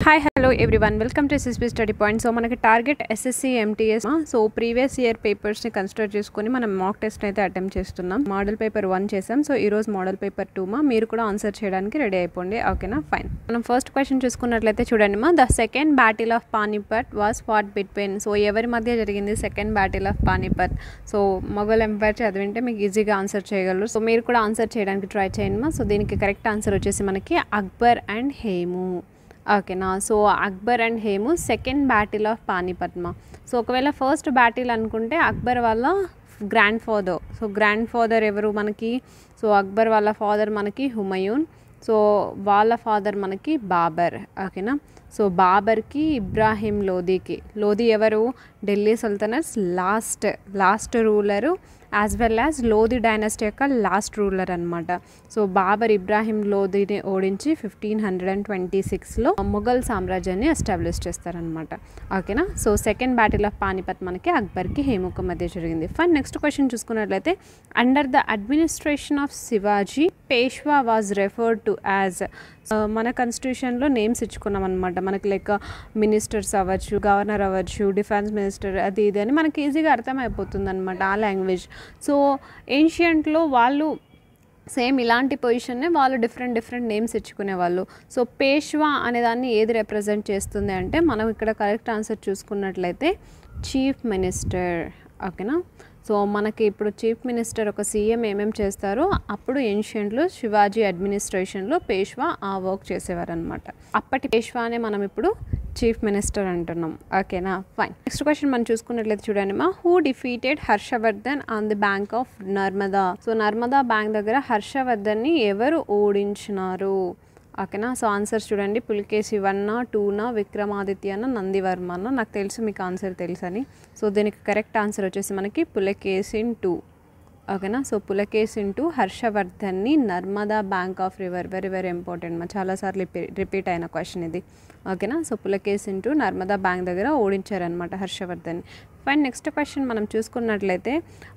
hi hello everyone welcome to SSB study point so మనకి target SSC MTS so previous year పేపర్స్ని consider చేసుకొని మనం mock test అయితే attempt చేస్తున్నాం model paper one చేసాం so ఈ రోజు మోడల్ పేపర్ టూ మా మీరు కూడా ఆన్సర్ చేయడానికి రెడీ అయిపోండి ఓకేనా ఫైన్ మనం ఫస్ట్ క్వశ్చన్ చూసుకున్నట్లయితే చూడండి మా the second battle of Panipat was fought between so ఎవరి మధ్య జరిగింది second battle of Panipat so Mughal empire చదివింటే మీకు ఈజీగా ఆన్సర్ చేయగలరు సో మీరు కూడా ఆన్సర్ చేయడానికి ట్రై చేయండి మా సో దీనికి కరెక్ట్ ఆన్సర్ వచ్చేసి మనకి అక్బర్ అండ్ హేము ఓకేనా so Akbar and Hemu second battle of పానీపట్మ సో ఒకవేళ ఫస్ట్ బ్యాటిల్ అనుకుంటే అక్బర్ వాళ్ళ grandfather so grandfather ఎవరు మనకి సో అక్బర్ వాళ్ళ ఫాదర్ మనకి హుమయూన్ సో వాళ్ళ ఫాదర్ మనకి బాబర్ ఓకేనా సో బాబర్కి ఇబ్రాహీం లోదీకి లోదీ ఎవరు Delhi sultanate last last ruler as well as Lodhi dynasty యొక్క లాస్ట్ రూలర్ అనమాట సో బాబర్ ఇబ్రాహీం లోధిని ఓడించి ఫిఫ్టీన్ హండ్రెడ్ అండ్ ట్వంటీ సిక్స్లో మొఘల్ సామ్రాజ్యాన్ని ఎస్టాబ్లిష్ చేస్తారనమాట ఓకేనా so second battle of Panipat మనకి అక్బర్కి హేముక మధ్య జరిగింది ఫైన్ నెక్స్ట్ క్వశ్చన్ చూసుకున్నట్లయితే under the administration of Shivaji Peshwa was referred to as మన కాన్స్టిట్యూషన్లో నేమ్స్ ఇచ్చుకున్నాం అనమాట మనకి లైక్ మినిస్టర్స్ అవ్వచ్చు గవర్నర్ అవ్వచ్చు డిఫెన్స్ మినిస్టర్ అది ఇది అని మనకి ఈజీగా అర్థమైపోతుంది అనమాట ఆ లాంగ్వేజ్ సో ఏన్షియంట్లో వాళ్ళు సేమ్ ఇలాంటి పొజిషన్నే వాళ్ళు డిఫరెంట్ డిఫరెంట్ నేమ్స్ ఇచ్చుకునేవాళ్ళు సో పేష్వా అనే దాన్ని ఏది రిప్రజెంట్ చేస్తుంది అంటే మనం ఇక్కడ కరెక్ట్ ఆన్సర్ చూసుకున్నట్లయితే చీఫ్ మినిస్టర్ ఓకేనా సో మనకి ఇప్పుడు చీఫ్ మినిస్టర్ ఒక సీఎం ఏమేమి చేస్తారో అప్పుడు ఏన్షియంట్లో శివాజీ అడ్మినిస్ట్రేషన్లో పేష్వా ఆ వర్క్ చేసేవారనమాట అప్పటి పేష్వానే మనం ఇప్పుడు చీఫ్ మినిస్టర్ అంటున్నాం ఓకేనా ఫైన్ నెక్స్ట్ క్వశ్చన్ మనం చూసుకున్నట్లయితే చూడండి మా who defeated Harshavardhan on the bank of Narmada so Narmada bank దగ్గర హర్షవర్ధన్ని ఎవరు ఓడించినారు ఓకేనా సో ఆన్సర్స్ చూడండి పులికేసి వన్న టూనా విక్రమాదిత్యన నందివర్మన నాకు తెలుసు మీకు ఆన్సర్ తెలుసని సో దీనికి కరెక్ట్ ఆన్సర్ వచ్చేసి మనకి పులకేసిన్ టూ ఓకేనా సో పులకేసిన్ టూ హర్షవర్ధన్ని Narmada bank of river very very important మా చాలాసార్లు రిపీట్ అయిన క్వశ్చన్ ఇది ఓకేనా so Pulakeshin two Narmada bank దగ్గర ఓడించారనమాట హర్షవర్ధన్ ఫైన్ నెక్స్ట్ క్వశ్చన్ మనం చూసుకున్నట్లయితే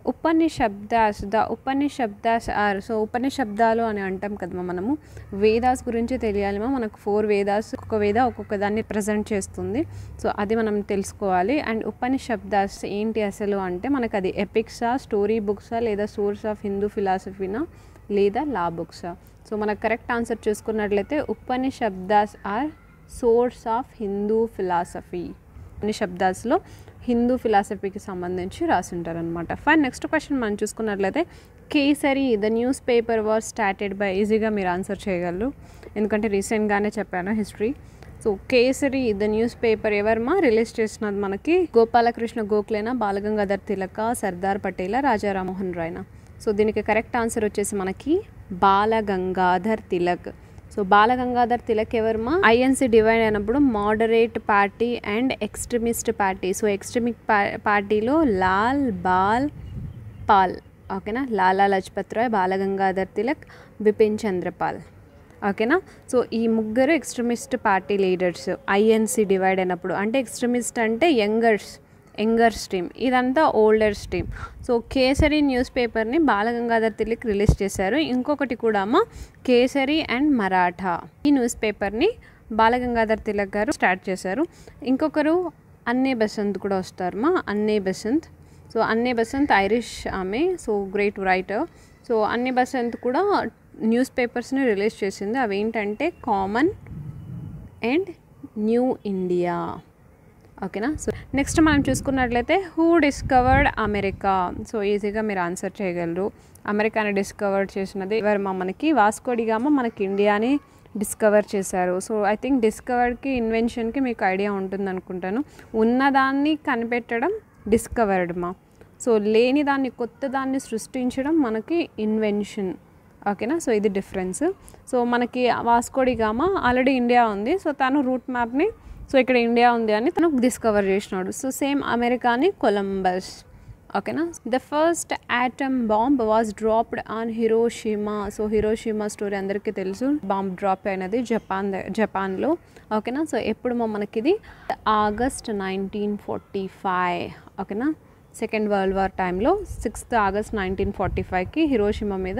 Upanishads the Upanishads are so ఉపనిశబ్దాలు అని అంటాం కదా మనము వేదాస్ గురించి తెలియాలిమా మనకు ఫోర్ వేదాస్ ఒక్కొక్క వేద ఒక్కొక్క దాన్ని ప్రజెంట్ చేస్తుంది సో అది మనం తెలుసుకోవాలి అండ్ ఉపనిశబ్దాస్ ఏంటి అసలు అంటే మనకు అది ఎపిక్సా స్టోరీ బుక్సా లేదా సోర్స్ ఆఫ్ హిందూ ఫిలాసఫీనా లేదా లా బుక్సా సో మనకు కరెక్ట్ ఆన్సర్ చూసుకున్నట్లయితే Upanishads are source of Hindu philosophy ఉపనిశబ్దాస్లో హిందూ ఫిలాసఫీకి సంబంధించి రాసింటారనమాట ఫైన్ నెక్స్ట్ క్వశ్చన్ మనం చూసుకున్నట్లయితే Kesari the newspaper was started by ఈజీగా మీరు ఆన్సర్ చేయగలరు ఎందుకంటే రీసెంట్గానే చెప్పాను history so Kesari the newspaper ఎవరమా రిలీజ్ చేసినది మనకి గోపాలకృష్ణ గోఖలేనా బాలగంగాధర్ తిలక సర్దార్ పటేల రాజా రామ్మోహన్ రాయ్నా సో దీనికి కరెక్ట్ ఆన్సర్ వచ్చేసి మనకి బాలగంగాధర్ తిలక్ సో బాలగంగాధర్ తిలక్ ఎవరమా ఐఎన్సీ డివైడ్ అయినప్పుడు moderate party and extremist party so extremist పార్టీలో లాల్ బాల్ పాల్ ఓకేనా లాలా లజపత్ రాయ్ బాలగంగాధర్ తిలక్ బిపిన్ చంద్రపాల్ ఓకేనా సో ఈ ముగ్గురు extremist party leaders INC divide అయినప్పుడు అంటే ఎక్స్ట్రీమిస్ట్ అంటే యంగర్స్ యంగర్ స్ట్రీమ్ ఇదంతా older stream so Kesari news పేపర్ని బాలగంగాధర్ తిలక్ రిలీజ్ చేశారు ఇంకొకటి కూడా అమ్మ కేసరి అండ్ మరాఠా ఈ న్యూస్ పేపర్ని బాలగంగాధర్ తిలక్ గారు స్టార్ట్ చేశారు ఇంకొకరు అన్నే బసంత్ కూడా వస్తారు మా అన్నే Besant so Annie Besant Irish ఆమె so great writer so Annie Besant కూడా న్యూస్ పేపర్స్ని రిలీజ్ చేసింది అవి ఏంటంటే కామన్ అండ్ న్యూ ఇండియా ఓకేనా సో నెక్స్ట్ మనం చూసుకున్నట్లయితే హూ డిస్కవర్డ్ అమెరికా సో ఈజీగా మీరు ఆన్సర్ చేయగలరు అమెరికాని డిస్కవర్ చేసినది ఎవరు మా మనకి వాస్కోడిగామ మనకి ఇండియాని డిస్కవర్ చేశారు సో ఐ థింక్ డిస్కవర్డ్కి ఇన్వెన్షన్కి మీకు ఐడియా ఉంటుంది అనుకుంటాను ఉన్నదాన్ని కనిపెట్టడం డిస్కవర్డ్ మా సో లేని దాన్ని కొత్త దాన్ని సృష్టించడం మనకి ఇన్వెన్షన్ ఓకేనా సో ఇది డిఫరెన్స్ సో మనకి వాస్కోడిగామ ఆల్రెడీ ఇండియా ఉంది సో తను రూట్ మ్యాప్ని సో ఇక్కడ ఇండియా ఉంది అని తను డిస్కవర్ చేసినాడు సో సేమ్ అమెరికాని కొలంబస్ ఓకేనా the first atom bomb was dropped on Hiroshima so Hiroshima story అందరికీ తెలుసు బాంబ్ డ్రాప్ అయినది జపాన్ జపాన్లో ఓకేనా సో ఎప్పుడు మనకి ఇది ఆగస్ట్ నైన్టీన్ ఫార్టీ ఫైవ్ ఓకేనా సెకండ్ వరల్డ్ వార్ టైంలో సిక్స్త్ ఆగస్ట్ నైన్టీన్ ఫార్టీ ఫైవ్కి హిరోషిమా మీద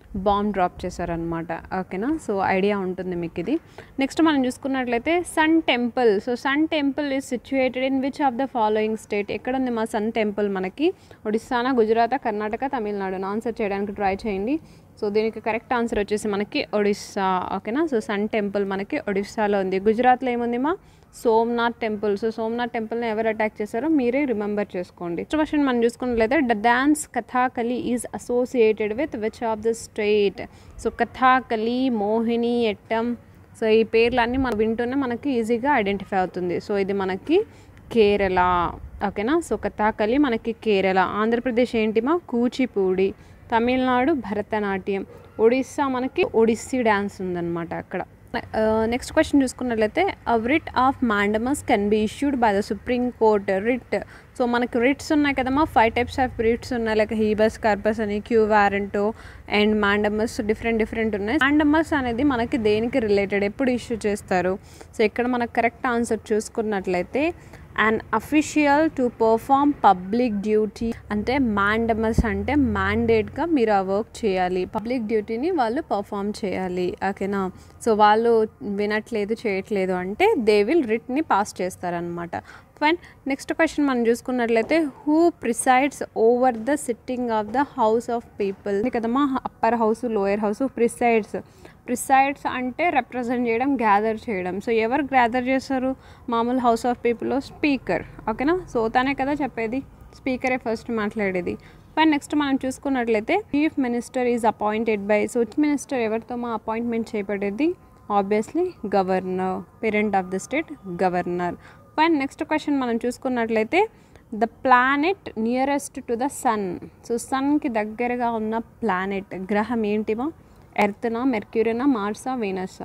బాంబ్ డ్రాప్ చేశారనమాట ఓకేనా సో ఐడియా ఉంటుంది మీకు ఇది నెక్స్ట్ మనం చూసుకున్నట్లయితే sun temple so sun temple is situated in which of the following state ఎక్కడ ఉంది మా సన్ టెంపుల్ మనకి ఒడిస్సానా గుజరాత్ కర్ణాటక తమిళనాడు ఆన్సర్ చేయడానికి ట్రై చేయండి సో దీనికి కరెక్ట్ ఆన్సర్ వచ్చేసి మనకి ఒడిస్సా ఓకేనా సో సన్ టెంపుల్ మనకి ఒడిస్సాలో ఉంది గుజరాత్లో ఏముంది మా సోమనాథ్ టెంపుల్ సో సోమనాథ్ టెంపుల్ని ఎవరు అటాక్ చేశారో మీరే రిమెంబర్ చేసుకోండి నెక్స్ట్ క్వశ్చన్ మనం చూసుకున్నట్లయితే the dance Kathakali is associated with which of the state so Kathakali Mohini Attam so ఈ పేర్లన్నీ మనం వింటూనే మనకి ఈజీగా ఐడెంటిఫై అవుతుంది సో ఇది మనకి కేరళ ఓకేనా సో కథాకలి మనకి కేరళ ఆంధ్రప్రదేశ్ ఏంటి మా కూచిపూడి తమిళనాడు భరతనాట్యం ఒడిస్సా మనకి ఒడిస్సీ డ్యాన్స్ ఉందన్నమాట అక్కడ నెక్స్ట్ క్వశ్చన్ చూసుకున్నట్లయితే writ of mandamus can be issued by the supreme court writ so మనకి రిట్స్ ఉన్నాయి కదమ్మా ఫైవ్ టైప్స్ ఆఫ్ రిట్స్ ఉన్నాయి లైక్ హీబస్ కార్పస్ అని quo warranto and mandamus different different ఉన్నాయి మాండమస్ అనేది మనకి దేనికి రిలేటెడ్ ఎప్పుడు ఇష్యూ చేస్తారు సో ఇక్కడ మనకు కరెక్ట్ ఆన్సర్ చూసుకున్నట్లయితే and official to perform public duty అంటే మ్యాండమస్ అంటే మ్యాండేట్గా మీరు ఆ వర్క్ చేయాలి పబ్లిక్ డ్యూటీని వాళ్ళు పర్ఫామ్ చేయాలి ఓకేనా సో వాళ్ళు వినట్లేదు చేయట్లేదు అంటే దే విల్ రిట్ని పాస్ చేస్తారనమాట ఫైన్ నెక్స్ట్ క్వశ్చన్ మనం చూసుకున్నట్లయితే who presides over the sitting of the house of people కదమ్మా upper house lower house presides presides అంటే రిప్రజెంట్ చేయడం గ్యాదర్ చేయడం సో ఎవరు గ్యాదర్ చేస్తారు మామూలు హౌస్ ఆఫ్ పీపుల్లో స్పీకర్ ఓకేనా సో తనే కదా చెప్పేది స్పీకరే ఫస్ట్ మాట్లాడేది ఫైన్ నెక్స్ట్ మనం చూసుకున్నట్లయితే chief minister is appointed by so chief minister ఎవరితో మా అపాయింట్మెంట్ చేయబడేది obviously governor parent of the state governor fine next question మనం చూసుకున్నట్లయితే the planet nearest to the sun so సన్కి దగ్గరగా ఉన్న ప్లానెట్ గ్రహం ఏంటిమా ఎర్త్నా మెర్క్యూరీనా మార్సా వీనస్సా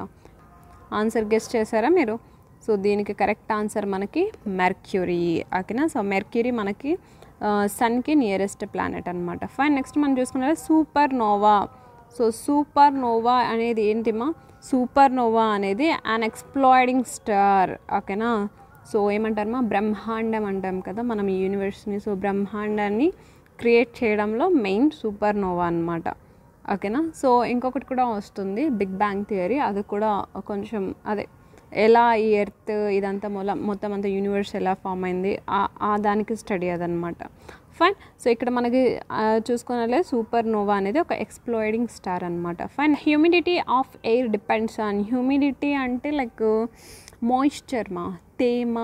ఆన్సర్ గెస్ట్ చేశారా మీరు సో దీనికి కరెక్ట్ ఆన్సర్ మనకి మెర్క్యూరీ ఓకేనా సో మెర్క్యూరీ మనకి సన్కి నియరెస్ట్ ప్లానెట్ అనమాట ఫైన్ నెక్స్ట్ మనం చూసుకున్నట్లయితే supernova so supernova అనేది ఏంటిమా సూపర్ నోవా అనేది అన్ ఎక్స్ప్లాయిడింగ్ స్టార్ ఓకేనా సో ఏమంటారమ్మా బ్రహ్మాండం అంటాం కదా మనం ఈ యూనివర్స్ని సో బ్రహ్మాండాన్ని క్రియేట్ చేయడంలో మెయిన్ సూపర్ నోవా అనమాట ఓకేనా సో ఇంకొకటి కూడా వస్తుంది బిగ్ బ్యాంగ్ థియరీ అది కూడా కొంచెం అదే ఎలా ఈ ఎర్త్ ఇదంతా మొల మొత్తం అంతా యూనివర్స్ ఎలా ఫామ్ అయింది ఆ దానికి స్టడీ అదనమాట ఫైన్ సో ఇక్కడ మనకి చూసుకున్నట్లే సూపర్ నోవా అనేది ఒక ఎక్స్ప్లోయిడింగ్ స్టార్ అనమాట fine humidity of air depends on humidity అంటే లైక్ మాయిశ్చర్ మా తేమ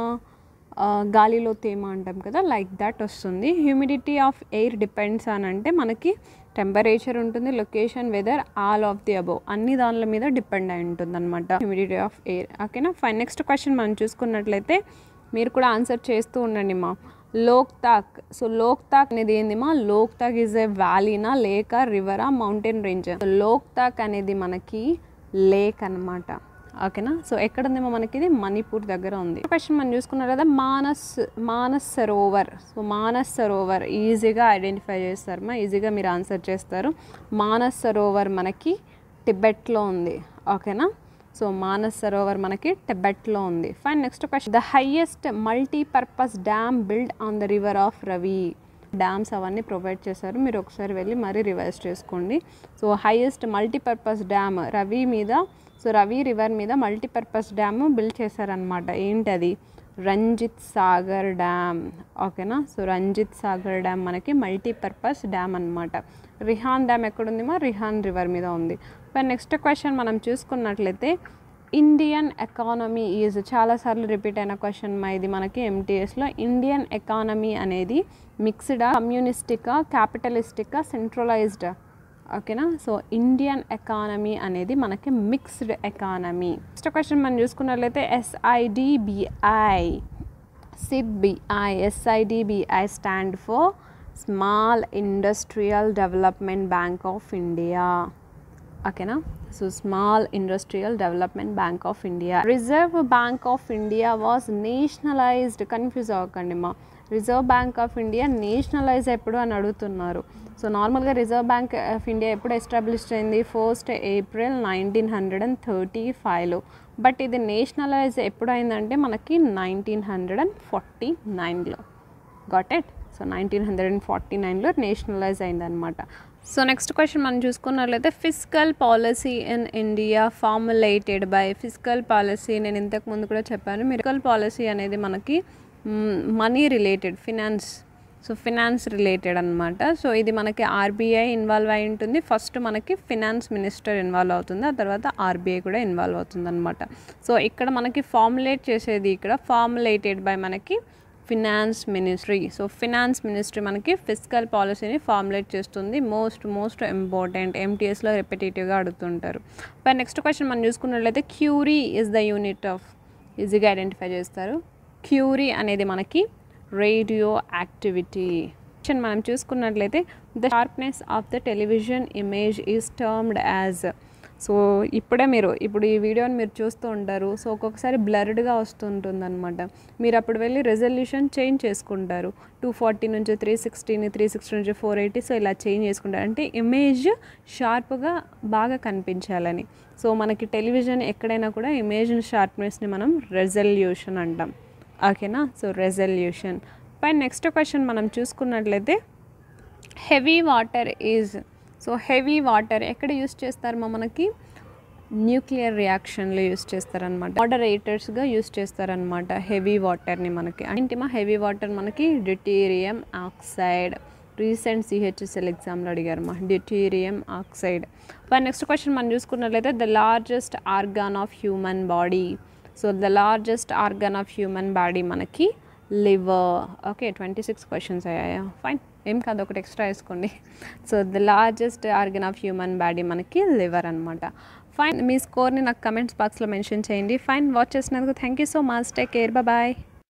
గాలిలో తేమ అంటాం కదా లైక్ దట్ వస్తుంది హ్యూమిడిటీ ఆఫ్ ఎయిర్ డిపెండ్స్ అని అంటే మనకి టెంపరేచర్ ఉంటుంది location weather all of the above అన్ని దానిల మీద డిపెండ్ అయి ఉంటుంది అనమాట హ్యూమిడిటీ ఆఫ్ ఎయిర్ ఓకేనా ఫైన్ నెక్స్ట్ క్వశ్చన్ మనం చూసుకున్నట్లయితే మీరు కూడా ఆన్సర్ చేస్తూ ఉండండి మా లోక్తాక్ సో లోక్తాక్ అనేది ఏంది మా లోక్తాక్ ఈజ్ ఏ వ్యాలీనా లేక రివరా మౌంటైన్ రేంజ్ లోక్తాక్ అనేది మనకి లేక్ అనమాట ఓకేనా సో ఎక్కడ ఉందేమో మనకి ఇది మణిపూర్ దగ్గర ఉంది క్వశ్చన్ మనం చూసుకున్నారు కదా మానస్ మానస్ సరోవర్ సో మానస్ సరోవర్ ఈజీగా ఐడెంటిఫై చేస్తారు మా ఈజీగా మీరు ఆన్సర్ చేస్తారు మానస్ సరోవర్ మనకి టిబెట్లో ఉంది ఓకేనా సో మానస్ సరోవర్ మనకి టిబెట్లో ఉంది fine next question the highest multipurpose dam build on the river of Ravi dams అవన్నీ ప్రొవైడ్ చేశారు మీరు ఒకసారి వెళ్ళి మరీ రివైజ్ చేసుకోండి so highest multipurpose dam Ravi మీద సో రవి రివర్ మీద మల్టీపర్పస్ డ్యామ్ బిల్డ్ చేశారనమాట ఏంటది రంజిత్ సాగర్ డ్యామ్ ఓకేనా సో రంజిత్ సాగర్ డ్యామ్ మనకి మల్టీపర్పస్ డ్యామ్ అనమాట రిహాన్ డ్యామ్ ఎక్కడుంది మా రిహాన్ రివర్ మీద ఉంది మరి నెక్స్ట్ క్వశ్చన్ మనం చూసుకున్నట్లయితే ఇండియన్ ఎకానమీ ఈజ్ చాలాసార్లు రిపీట్ అయిన క్వశ్చన్ మా ఇది మనకి ఎంటీఎస్లో ఇండియన్ ఎకానమీ అనేది మిక్స్డా కమ్యూనిస్టికా క్యాపిటలిస్టికా సెంట్రలైజ్డ్ ఓకేనా సో ఇండియన్ ఎకానమీ అనేది మనకి మిక్స్డ్ ఎకానమీ నెక్స్ట్ క్వశ్చన్ మనం చూసుకున్నట్లయితే SIDBI CBI SIDBI stand for Small Industrial Development Bank of India ఓకేనా so Small Industrial Development Bank of India Reserve Bank of India was nationalised confuse అవ్వకండి మా Reserve Bank of India nationalise ఎప్పుడు అని అడుగుతున్నారు so నార్మల్గా Reserve Bank of India ఎప్పుడు establish అయింది first April nineteen hundred and thirty ఫైవ్లో but ఇది నేషనలైజ్ ఎప్పుడు అయిందంటే మనకి నైన్టీన్ హండ్రెడ్ అండ్ ఫార్టీ నైన్లో got at so nineteen hundred and forty నైన్లో నేషనలైజ్ అయిందనమాట సో నెక్స్ట్ క్వశ్చన్ మనం చూసుకున్నట్లయితే physical policy in India formulated by physical policy నేను ఇంతకు ముందు కూడా చెప్పాను ఫిజికల్ పాలసీ అనేది మనకి money related finance so finance related అనమాట సో ఇది మనకి ఆర్బీఐ ఇన్వాల్వ్ అయి ఉంటుంది ఫస్ట్ మనకి ఫినాన్స్ మినిస్టర్ ఇన్వాల్వ్ అవుతుంది ఆ తర్వాత ఆర్బీఐ కూడా ఇన్వాల్వ్ అవుతుంది అనమాట సో ఇక్కడ మనకి ఫార్ములేట్ చేసేది ఇక్కడ ఫార్ములేటెడ్ బై మనకి finance ministry so finance ministry మనకి ఫిజికల్ పాలసీని ఫార్ములేట్ చేస్తుంది మోస్ట్ మోస్ట్ ఇంపార్టెంట్ ఎంటీఎస్లో రిపిటేటివ్గా అడుగుతుంటారు బట్ నెక్స్ట్ క్వశ్చన్ మనం చూసుకున్నట్లయితే curie is the unit of ఈజీగా ఐడెంటిఫై చేస్తారు క్యూరీ అనేది మనకి రేడియో యాక్టివిటీ మనం చూసుకున్నట్లయితే the sharpness of the television image is termed as so ఇప్పుడే మీరు ఇప్పుడు ఈ వీడియోని మీరు చూస్తూ ఉంటారు సో ఒక్కొక్కసారి బ్లర్డ్గా వస్తుంటుంది అనమాట మీరు అప్పుడు వెళ్ళి రెజల్యూషన్ చేంజ్ చేసుకుంటారు టూ ఫార్టీ నుంచి త్రీ సిక్స్టీని త్రీ సిక్స్టీ నుంచి ఫోర్ ఎయిటీ సో ఇలా చేంజ్ చేసుకుంటారు అంటే ఇమేజ్ షార్ప్గా బాగా కనిపించాలని సో మనకి టెలివిజన్ ఎక్కడైనా కూడా ఇమేజ్ షార్ప్నెస్ని మనం రెజల్యూషన్ అంటాం ఓకేనా సో రెజల్యూషన్ పై నెక్స్ట్ క్వశ్చన్ మనం చూసుకున్నట్లయితే heavy water is so heavy water ఎక్కడ యూస్ చేస్తారు మా మనకి న్యూక్లియర్ రియాక్షన్లో యూస్ చేస్తారనమాట మోడరేటర్స్గా యూస్ చేస్తారనమాట హెవీ వాటర్ని మనకి ఏంటి మా హెవీ వాటర్ మనకి డ్యూటీరియం ఆక్సైడ్ రీసెంట్ సిహెచ్ఎస్ఎల్ ఎగ్జామ్లో అడిగారు మా డ్యూటీరియం ఆక్సైడ్ మరి నెక్స్ట్ క్వశ్చన్ మనం చూసుకున్నట్లయితే the largest organ of human body so the largest organ of human body మనకి liver okay twenty six questions అయ్యాయా ఫైన్ ఏం కాదు ఒకటి ఎక్స్ట్రా వేసుకోండి so the largest organ of human body మనకి లివర్ అనమాట ఫైన్ మీ స్కోర్ని నాకు కమెంట్స్ బాక్స్లో మెన్షన్ చేయండి ఫైన్ వాచ్ చేసినందుకు thank you so much take care bye